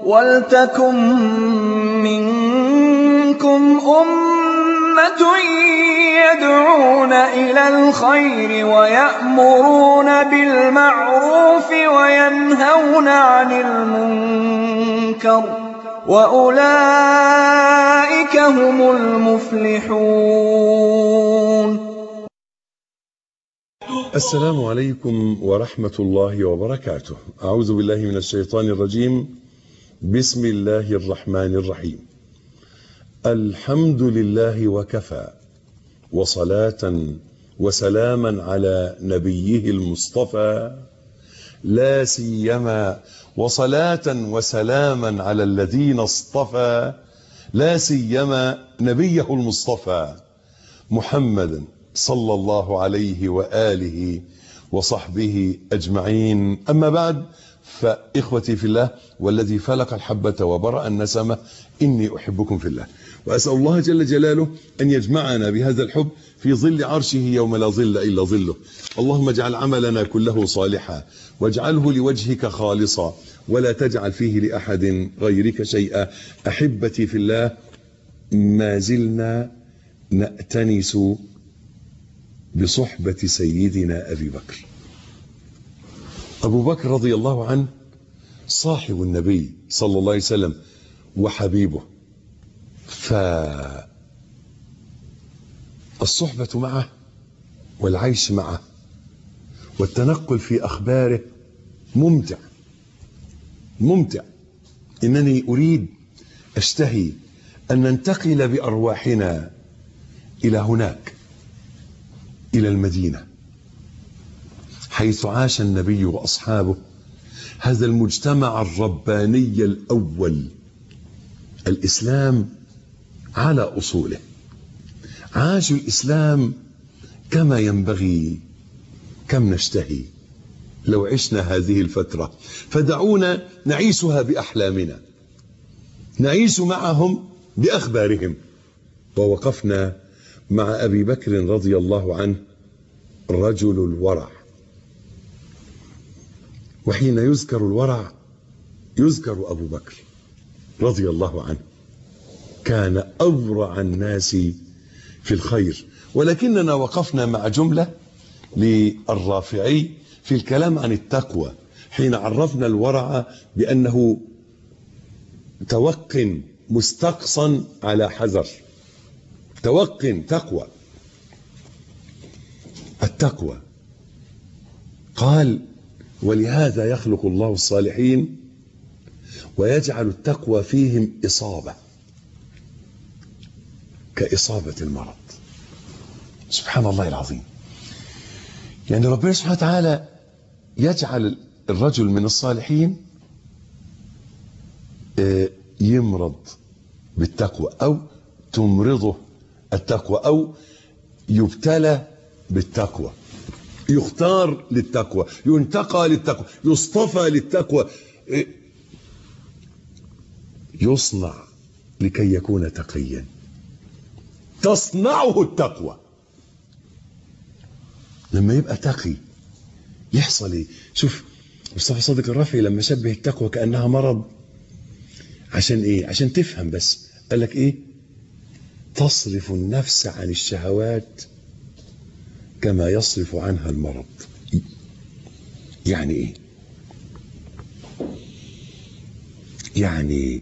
وَلْتَكُن مِّنكُمْ أُمَّةٌ يَدْعُونَ إِلَى الْخَيْرِ وَيَأْمُرُونَ بِالْمَعْرُوفِ وَيَنْهَوْنَ عَنِ الْمُنكَرِ ۚ وَأُولَٰئِكَ هُمُ الْمُفْلِحُونَ السلام عليكم ورحمة الله وبركاته أعوذ بالله من الشيطان الرجيم بسم الله الرحمن الرحيم الحمد لله وكفى وصلاة وسلاما على نبيه المصطفى لا سيما وصلاة وسلاما على الذين اصطفى لا سيما نبيه المصطفى محمدا صلى الله عليه وآله وصحبه أجمعين أما بعد فإخوتي في الله والذي فلق الحبة وبرأ النسمة إني أحبكم في الله وأسأل الله جل جلاله أن يجمعنا بهذا الحب في ظل عرشه يوم لا ظل إلا ظله اللهم اجعل عملنا كله صالحا واجعله لوجهك خالصا ولا تجعل فيه لأحد غيرك شيئا أحبتي في الله ما زلنا نأتنس بصحبة سيدنا أبي بكر أبو بكر رضي الله عنه صاحب النبي صلى الله عليه وسلم وحبيبه فالصحبة معه والعيش معه والتنقل في أخباره ممتع ممتع إنني أريد أشتهي أن ننتقل بأرواحنا إلى هناك إلى المدينة حيث عاش النبي وأصحابه هذا المجتمع الرباني الأول الإسلام على أصوله عاشوا الإسلام كما ينبغي كم نشتهي لو عشنا هذه الفترة فدعونا نعيشها بأحلامنا نعيش معهم بأخبارهم ووقفنا مع أبي بكر رضي الله عنه رجل الورع وحين يذكر الورع يذكر أبو بكر رضي الله عنه كان أورع الناس في الخير ولكننا وقفنا مع جملة للرافعي في الكلام عن التقوى حين عرفنا الورع بأنه توق مستقصا على حذر توق تقوى التقوى قال ولهذا يخلق الله الصالحين ويجعل التقوى فيهم إصابة كإصابة المرض سبحان الله العظيم يعني ربنا سبحانه وتعالى يجعل الرجل من الصالحين يمرض بالتقوى أو تمرضه التقوى أو يبتلى بالتقوى يختار للتقوى ينتقى للتقوى يصطفى للتقوى يصنع لكي يكون تقيا تصنعه التقوى لما يبقى تقي يحصل ايه شوف مصطفى صادق الرافعي لما شبه التقوى كانها مرض عشان ايه عشان تفهم بس قال لك ايه تصرف النفس عن الشهوات كما يصرف عنها المرض يعني ايه يعني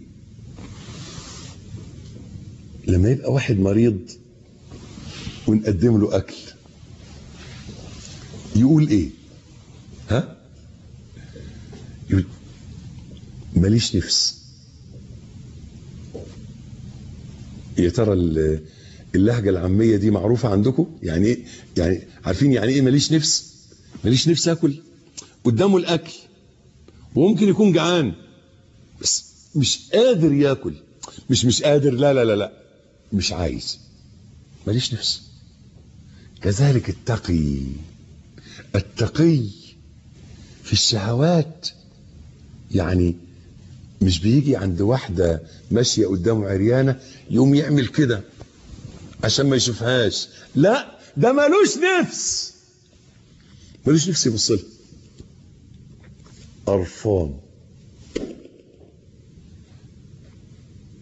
لما يبقى واحد مريض ونقدم له اكل يقول ايه ها يقول ماليش نفس يا ترى اللهجه العاميه دي معروفه عندكم يعني ايه يعني عارفين يعني ايه ماليش نفس ماليش نفس اكل قدامه الاكل وممكن يكون جعان بس مش قادر ياكل مش مش قادر لا لا لا لا مش عايز ماليش نفس كذلك التقي التقي في الشهوات يعني مش بيجي عند واحدة ماشية قدامه عريانة يقوم يعمل كده عشان ما يشوفهاش لا ده ملوش نفس ملوش نفس يبص لها قرفان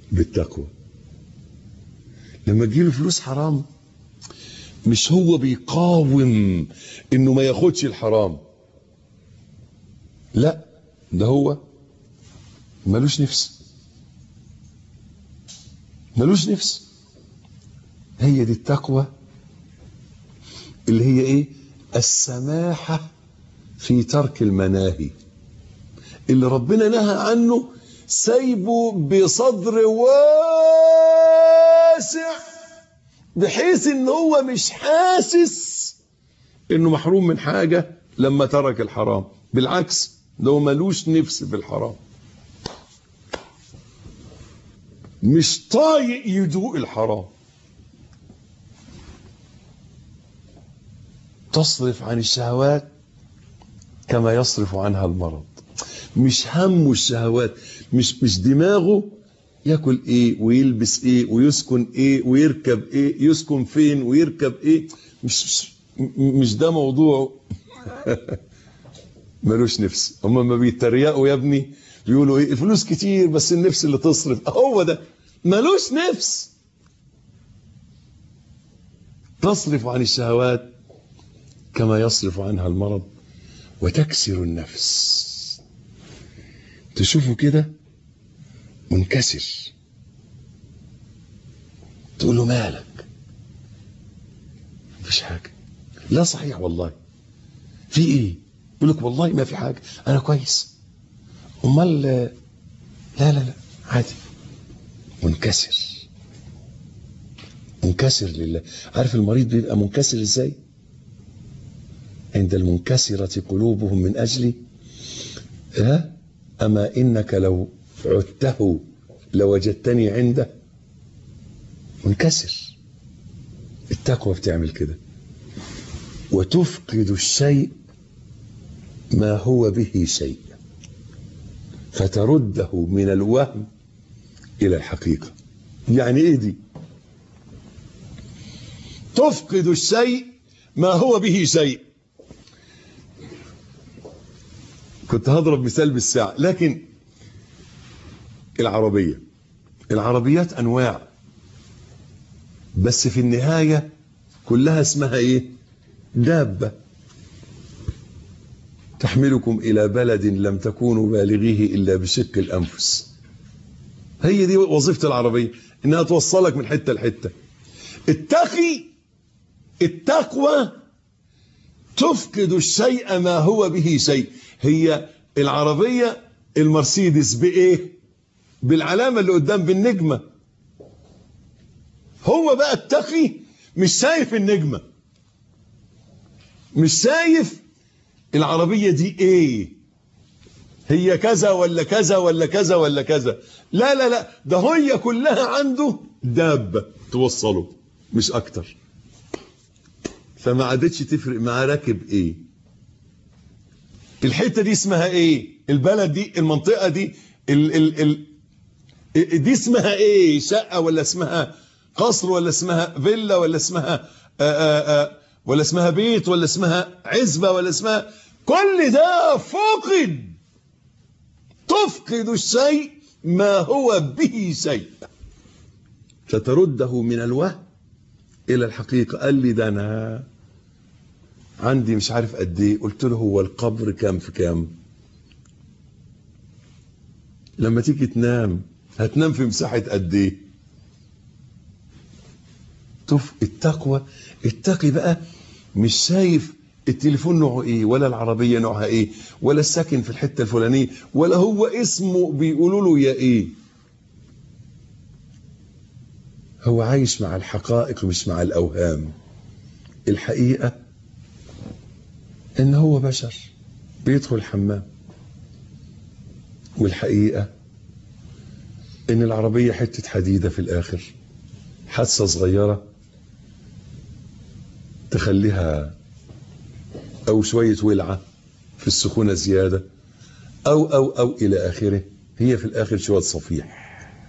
بالتقوى لما تجيله فلوس حرام مش هو بيقاوم انه ما ياخدش الحرام لا ده هو ملوش نفس ملوش نفس هي دي التقوى اللي هي ايه السماحة في ترك المناهي اللي ربنا نهى عنه سايبه بصدر واسع بحيث ان هو مش حاسس انه محروم من حاجة لما ترك الحرام بالعكس ده هو ملوش نفس في الحرام مش طايق يدوق الحرام تصرف عن الشهوات كما يصرف عنها المرض مش همه الشهوات مش مش دماغه ياكل ايه ويلبس ايه ويسكن ايه ويركب ايه يسكن فين ويركب ايه مش مش, مش ده موضوعه ملوش نفس هم ما بيتريقوا يا ابني بيقولوا ايه الفلوس كتير بس النفس اللي تصرف هو ده ملوش نفس تصرف عن الشهوات كما يصرف عنها المرض وتكسر النفس تشوفه كده منكسر تقول له مالك مفيش حاجة لا صحيح والله في ايه يقول لك والله ما في حاجة انا كويس امال لا لا لا عادي منكسر منكسر لله عارف المريض بيبقى منكسر ازاي عند المنكسرة قلوبهم من أجلي ها أما إنك لو عدته لوجدتني عنده منكسر التقوى بتعمل كده وتفقد الشيء ما هو به شيء فترده من الوهم إلى الحقيقة يعني إيه دي تفقد الشيء ما هو به شيء كنت هضرب مثال بالساعة لكن العربية العربيات أنواع بس في النهاية كلها اسمها إيه دابة تحملكم إلى بلد لم تكونوا بالغيه إلا بشق الأنفس هي دي وظيفة العربية إنها توصلك من حتة لحتة التقي التقوى تفقد الشيء ما هو به شيء هي العربية المرسيدس بإيه بالعلامة اللي قدام بالنجمة هو بقى التقي مش شايف النجمة مش شايف العربية دي ايه هي كذا ولا كذا ولا كذا ولا كذا لا لا لا ده هي كلها عنده دابة توصله مش اكتر فما عادتش تفرق معاه راكب ايه الحتة دي اسمها ايه البلد دي المنطقة دي ال ال ال دي اسمها ايه شقة ولا اسمها قصر ولا اسمها فيلا ولا اسمها آآ آآ ولا اسمها بيت ولا اسمها عزبة ولا اسمها كل ده فقد تفقد الشيء ما هو به شيء فترده من الوهم إلى الحقيقة قال لي ده أنا عندي مش عارف قد ايه قلت له هو القبر كام في كام لما تيجي تنام هتنام في مساحة قد ايه تف التقوى التقي بقى مش شايف التليفون نوعه ايه ولا العربية نوعها ايه ولا الساكن في الحتة الفلانية ولا هو اسمه بيقولوا له يا ايه هو عايش مع الحقائق مش مع الأوهام الحقيقة إن هو بشر بيدخل الحمام والحقيقة إن العربية حتة حديدة في الآخر حادثة صغيرة تخليها أو شوية ولعة في السخونة زيادة أو أو أو إلى آخره هي في الآخر شوية صفيح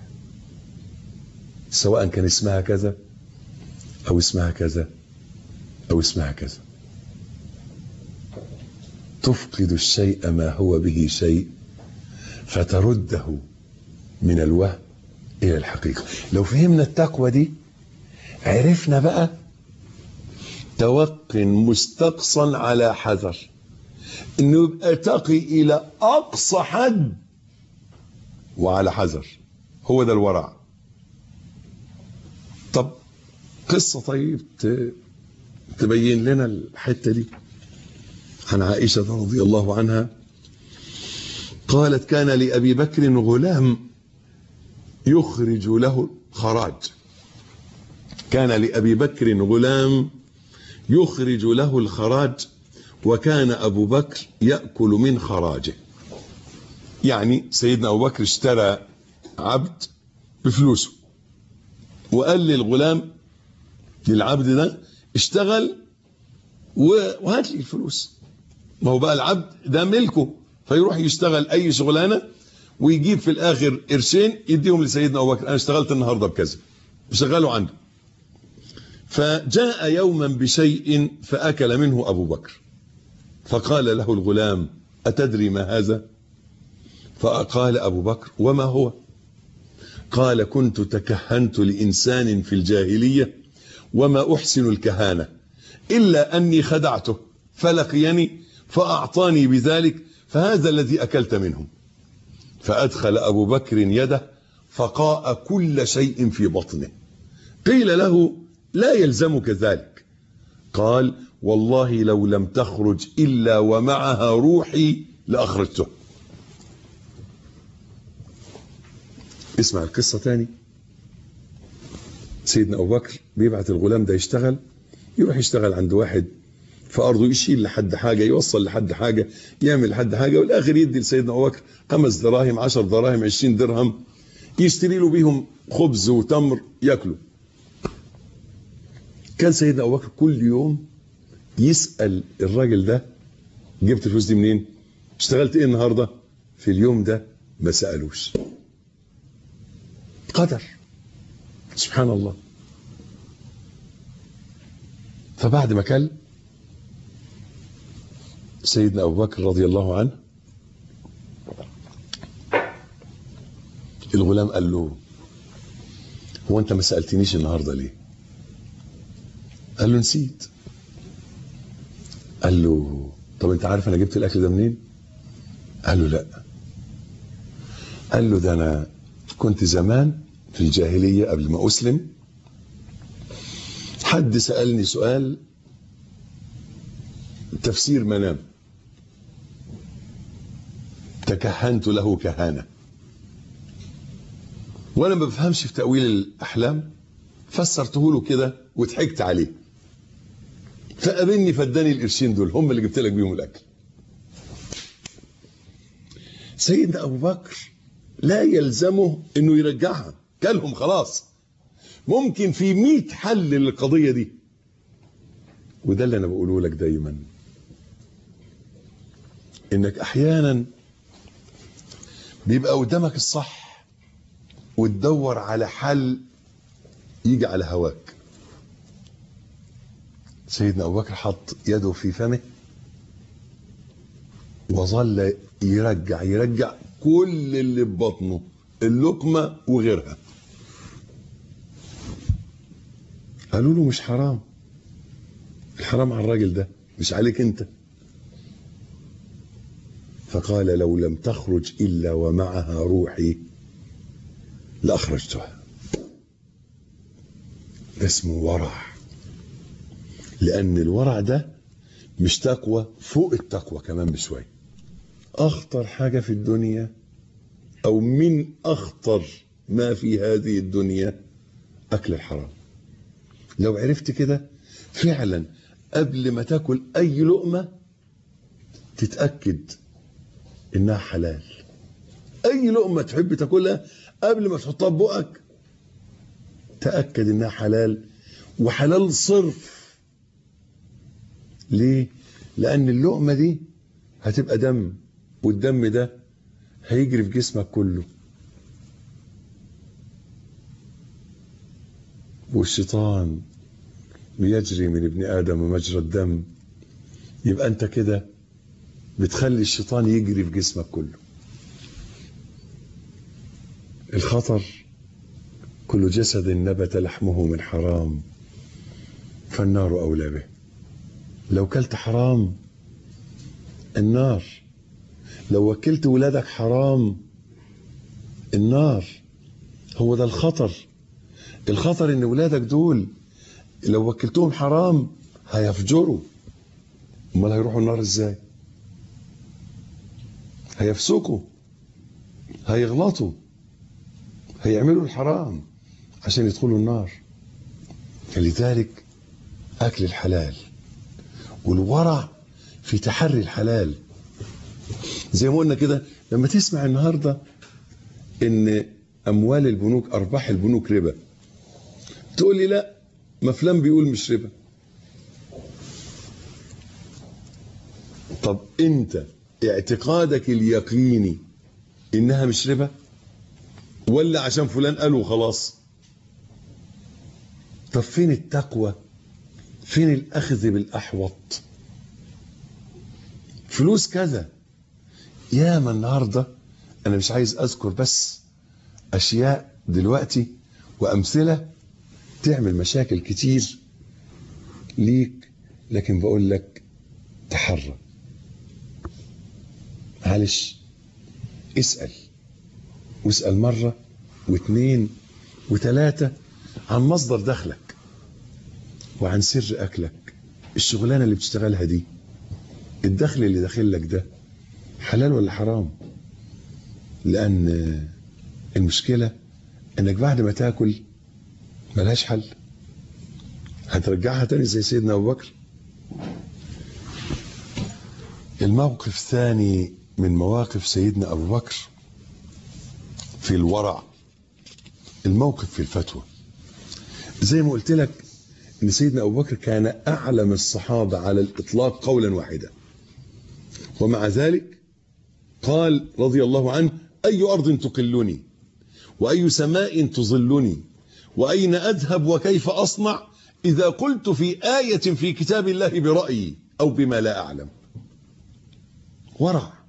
سواء كان اسمها كذا أو اسمها كذا أو اسمها كذا تفقد الشيء ما هو به شيء فترده من الوهم الى الحقيقة لو فهمنا التقوى دي عرفنا بقى توق مستقصا على حذر انه يبقى تقي الى اقصى حد وعلى حذر هو ده الورع طب قصة طيب ت- تبين لنا الحتة دي عن عائشة رضي الله عنها قالت كان لأبي بكر غلام يخرج له خراج كان لأبي بكر غلام يخرج له الخراج وكان أبو بكر يأكل من خراجه يعني سيدنا أبو بكر اشترى عبد بفلوسه وقال للغلام للعبد ده اشتغل و- وهات لي الفلوس ما هو بقى العبد ده ملكه فيروح يشتغل اي شغلانه ويجيب في الاخر قرشين يديهم لسيدنا ابو بكر انا اشتغلت النهارده بكذا وشغله عنده فجاء يوما بشيء فاكل منه ابو بكر فقال له الغلام اتدري ما هذا فقال ابو بكر وما هو قال كنت تكهنت لانسان في الجاهليه وما احسن الكهانه الا اني خدعته فلقيني فاعطاني بذلك فهذا الذي اكلت منه فادخل ابو بكر يده فقاء كل شيء في بطنه قيل له لا يلزمك ذلك قال والله لو لم تخرج الا ومعها روحي لاخرجته اسمع القصه تاني سيدنا ابو بكر بيبعت الغلام ده يشتغل يروح يشتغل عند واحد في ارضه يشيل لحد حاجه يوصل لحد حاجه يعمل لحد حاجه والاخر يدي لسيدنا ابو بكر خمس دراهم عشر دراهم عشرين درهم يشتري له بيهم خبز وتمر ياكلوا كان سيدنا ابو بكر كل يوم يسال الراجل ده جبت الفلوس دي منين؟ اشتغلت ايه النهارده؟ في اليوم ده ما سالوش قدر سبحان الله فبعد ما كل سيدنا أبو بكر رضي الله عنه الغلام قال له هو أنت ما سألتنيش النهاردة ليه قال له نسيت قال له طب أنت عارف أنا جبت الأكل ده منين قال له لا قال له ده أنا كنت زمان في الجاهلية قبل ما أسلم حد سألني سؤال تفسير منام تكهنت له كهانة وانا ما بفهمش في تأويل الأحلام فسرته له كده وضحكت عليه فقابلني فاداني القرشين دول هم اللي جبت لك بيهم الأكل سيدنا أبو بكر لا يلزمه انه يرجعها كلهم خلاص ممكن في مئة حل للقضية دي وده اللي انا بقوله لك دايما انك احيانا بيبقى قدامك الصح وتدور على حل يجي على هواك سيدنا ابو بكر حط يده في فمه وظل يرجع يرجع كل اللي في بطنه اللقمه وغيرها قالوا له مش حرام الحرام على الراجل ده مش عليك انت فقال لو لم تخرج الا ومعها روحي لاخرجتها ده اسمه ورع لان الورع ده مش تقوى فوق التقوى كمان بشويه اخطر حاجه في الدنيا او من اخطر ما في هذه الدنيا اكل الحرام لو عرفت كده فعلا قبل ما تاكل اي لقمه تتاكد انها حلال اي لقمه تحب تاكلها قبل ما تحطها في بقك تاكد انها حلال وحلال صرف ليه لان اللقمه دي هتبقى دم والدم ده هيجري في جسمك كله والشيطان بيجري من ابن ادم مجرى الدم يبقى انت كده بتخلي الشيطان يجري في جسمك كله الخطر كل جسد نبت لحمه من حرام فالنار أولى به لو كلت حرام النار لو وكلت ولادك حرام النار هو ده الخطر الخطر ان ولادك دول لو وكلتهم حرام هيفجروا امال هيروحوا النار ازاي هيفسقوا هيغلطوا هيعملوا الحرام عشان يدخلوا النار فلذلك اكل الحلال والورع في تحري الحلال زي ما قلنا كده لما تسمع النهارده ان اموال البنوك ارباح البنوك ربا تقول لي لا ما فلان بيقول مش ربا طب انت اعتقادك اليقيني انها مش ربا ولا عشان فلان قال وخلاص طب فين التقوى فين الاخذ بالاحوط فلوس كذا ياما النهارده انا مش عايز اذكر بس اشياء دلوقتي وامثله تعمل مشاكل كتير ليك لكن بقول لك تحرى معلش اسال واسال مره واثنين وثلاثه عن مصدر دخلك وعن سر اكلك الشغلانه اللي بتشتغلها دي الدخل اللي داخل لك ده حلال ولا حرام لان المشكله انك بعد ما تاكل ملهاش حل هترجعها تاني زي سيدنا ابو بكر الموقف الثاني من مواقف سيدنا ابو بكر في الورع الموقف في الفتوى زي ما قلت لك ان سيدنا ابو بكر كان اعلم الصحابه على الاطلاق قولا واحدا ومع ذلك قال رضي الله عنه اي ارض تقلني واي سماء تظلني واين اذهب وكيف اصنع اذا قلت في ايه في كتاب الله برايي او بما لا اعلم ورع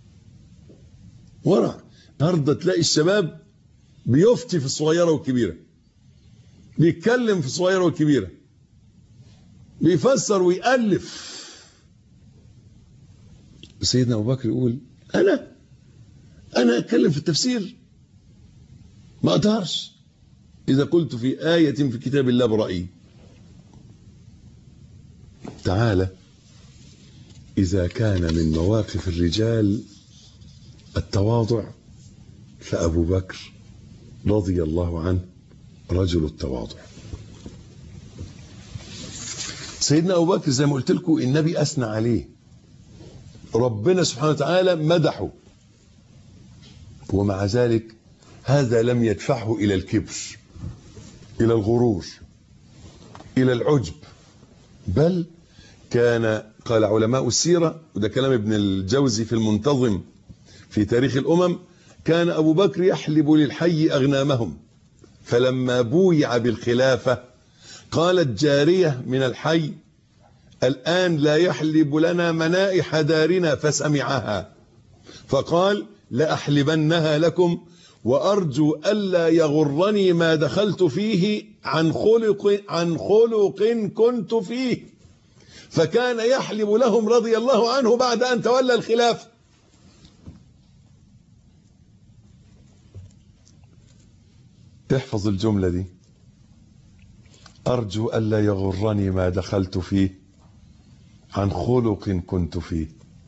ورع النهارده تلاقي الشباب بيفتي في الصغيره والكبيره بيتكلم في الصغيره والكبيره بيفسر ويألف سيدنا ابو بكر يقول انا انا اتكلم في التفسير ما اقدرش اذا قلت في ايه في كتاب الله برايي تعالى اذا كان من مواقف الرجال التواضع فابو بكر رضي الله عنه رجل التواضع سيدنا ابو بكر زي ما قلت لكم النبي اثنى عليه ربنا سبحانه وتعالى مدحه ومع ذلك هذا لم يدفعه الى الكبر الى الغرور الى العجب بل كان قال علماء السيره وده كلام ابن الجوزي في المنتظم في تاريخ الامم كان ابو بكر يحلب للحي اغنامهم فلما بويع بالخلافه قالت جاريه من الحي الآن لا يحلب لنا منائح دارنا فسمعها فقال لأحلبنها لكم وأرجو ألا يغرني ما دخلت فيه عن خلق عن خلق كنت فيه فكان يحلب لهم رضي الله عنه بعد أن تولى الخلافة تحفظ الجملة دي أرجو ألا يغرني ما دخلت فيه عن خلق كنت فيه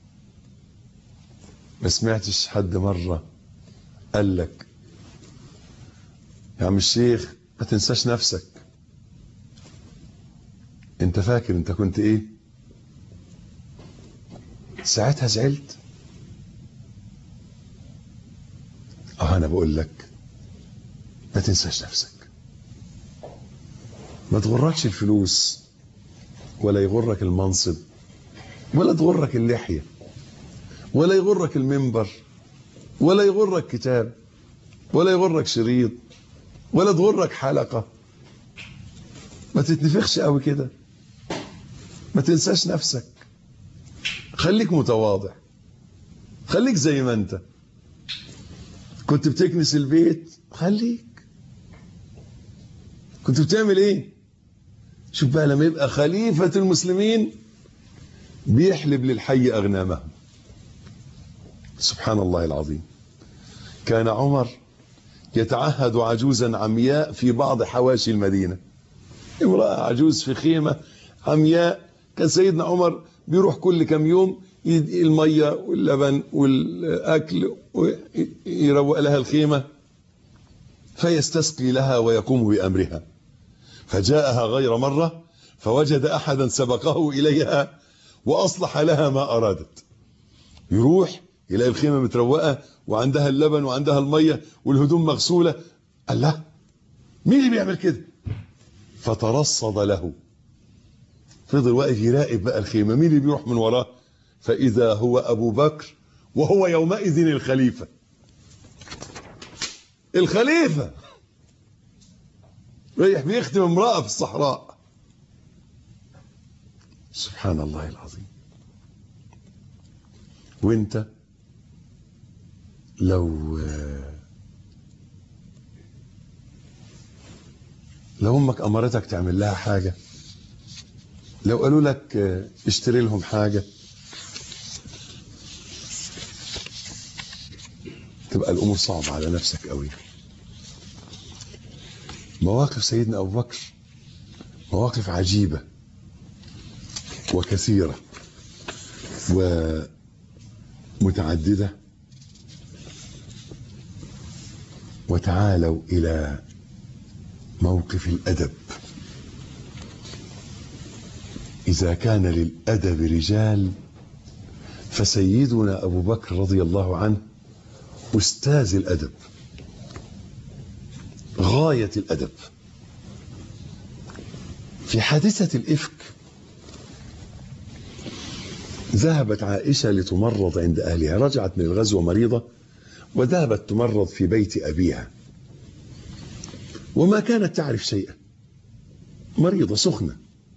ما سمعتش حد مرة قال لك يا عم الشيخ ما تنساش نفسك انت فاكر انت كنت ايه ساعتها زعلت اه انا بقول لك ما تنساش نفسك ما تغركش الفلوس ولا يغرك المنصب ولا تغرك اللحية ولا يغرك المنبر ولا يغرك كتاب ولا يغرك شريط ولا تغرك حلقة ما تتنفخش قوي كده ما تنساش نفسك خليك متواضع خليك زي ما انت كنت بتكنس البيت خليك كنت بتعمل ايه شوف بقى لما يبقى خليفة المسلمين بيحلب للحي أغنامهم سبحان الله العظيم كان عمر يتعهد عجوزا عمياء في بعض حواشي المدينة امرأة عجوز في خيمة عمياء كان سيدنا عمر بيروح كل كم يوم المية واللبن والأكل ويروق لها الخيمة فيستسقي لها ويقوم بأمرها فجاءها غير مرة فوجد أحدا سبقه إليها وأصلح لها ما أرادت يروح يلاقي الخيمة متروقة وعندها اللبن وعندها المية والهدوم مغسولة قال لا مين اللي بيعمل كده فترصد له فضل واقف يراقب بقى الخيمة مين اللي بيروح من وراه فإذا هو أبو بكر وهو يومئذ الخليفة الخليفة رايح بيختم امرأة في الصحراء سبحان الله العظيم وانت لو لو امك امرتك تعمل لها حاجة لو قالوا لك اشتري لهم حاجة تبقى الامور صعبة على نفسك قوي مواقف سيدنا ابو بكر مواقف عجيبة وكثيرة ومتعددة وتعالوا إلى موقف الأدب إذا كان للأدب رجال فسيدنا أبو بكر رضي الله عنه أستاذ الأدب غاية الأدب في حادثة الإفك ذهبت عائشة لتمرض عند أهلها رجعت من الغزو مريضة وذهبت تمرض في بيت أبيها وما كانت تعرف شيئا مريضة سخنة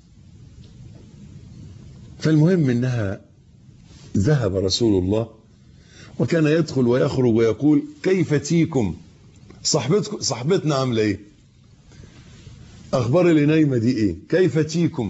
فالمهم انها ذهب رسول الله وكان يدخل ويخرج ويقول كيف تيكم صاحبتكم صاحبتنا عامله ايه اخبار اللي نايمه دي ايه كيف تيكم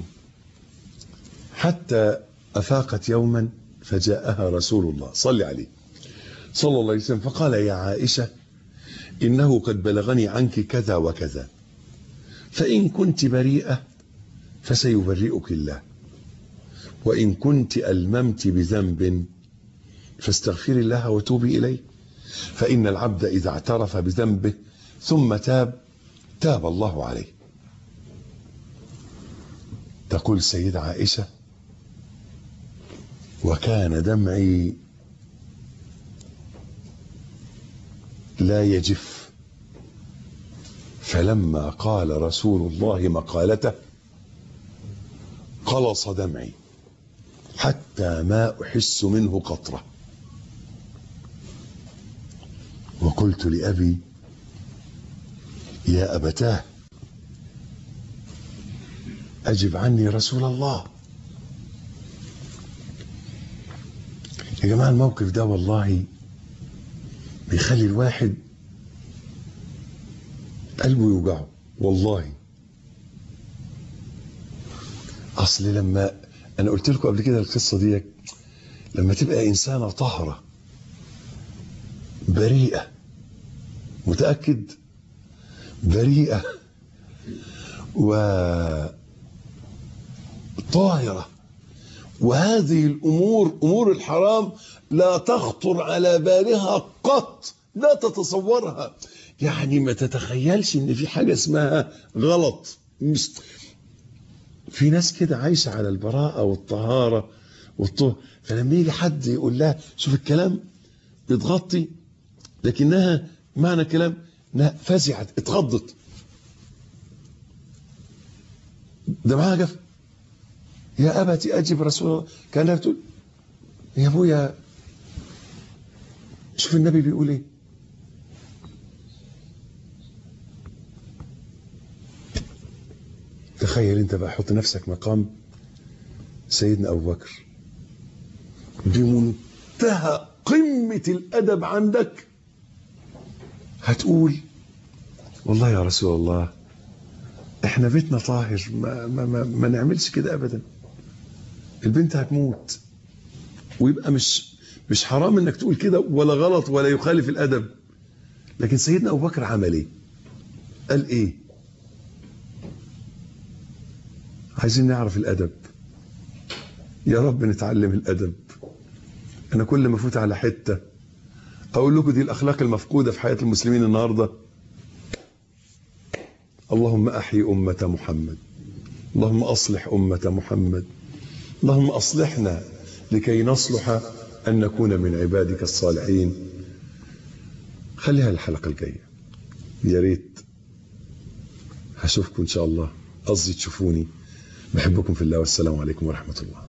حتى افاقت يوما فجاءها رسول الله صلى عليه صلى الله عليه وسلم فقال يا عائشه انه قد بلغني عنك كذا وكذا فان كنت بريئه فسيبرئك الله وإن كنت ألممت بذنب فاستغفري الله وتوبي إليه فإن العبد إذا اعترف بذنبه ثم تاب تاب الله عليه تقول السيدة عائشة وكان دمعي لا يجف فلما قال رسول الله مقالته قلص دمعي حتى ما أحس منه قطرة وقلت لأبي يا أبتاه أجب عني رسول الله يا جماعة الموقف ده والله بيخلي الواحد قلبه يوجعه والله أصل لما انا قلت لكم قبل كده القصه دي لما تبقى انسانه طاهره بريئه متاكد بريئه و طاهره وهذه الامور امور الحرام لا تخطر على بالها قط لا تتصورها يعني ما تتخيلش ان في حاجه اسمها غلط مش في ناس كده عايشة على البراءة والطهارة والطهر فلما يجي حد يقول لها شوف الكلام بتغطي لكنها معنى الكلام انها فزعت اتخضت ده معاها جف يا أبتي أجب رسول الله كانها بتقول يا أبويا شوف النبي بيقول ايه تخيل انت بقى حط نفسك مقام سيدنا ابو بكر بمنتهى قمة الأدب عندك هتقول والله يا رسول الله احنا بيتنا طاهر ما, ما, ما, ما نعملش كده ابدا البنت هتموت ويبقى مش مش حرام انك تقول كده ولا غلط ولا يخالف الادب لكن سيدنا ابو بكر عمل ايه قال ايه عايزين نعرف الادب يا رب نتعلم الادب انا كل ما افوت على حته اقول لكم دي الاخلاق المفقوده في حياه المسلمين النهارده اللهم احيي امه محمد اللهم اصلح امه محمد اللهم اصلحنا لكي نصلح ان نكون من عبادك الصالحين خليها الحلقه الجايه يا ريت هشوفكم ان شاء الله قصدي تشوفوني بحبكم في الله والسلام عليكم ورحمه الله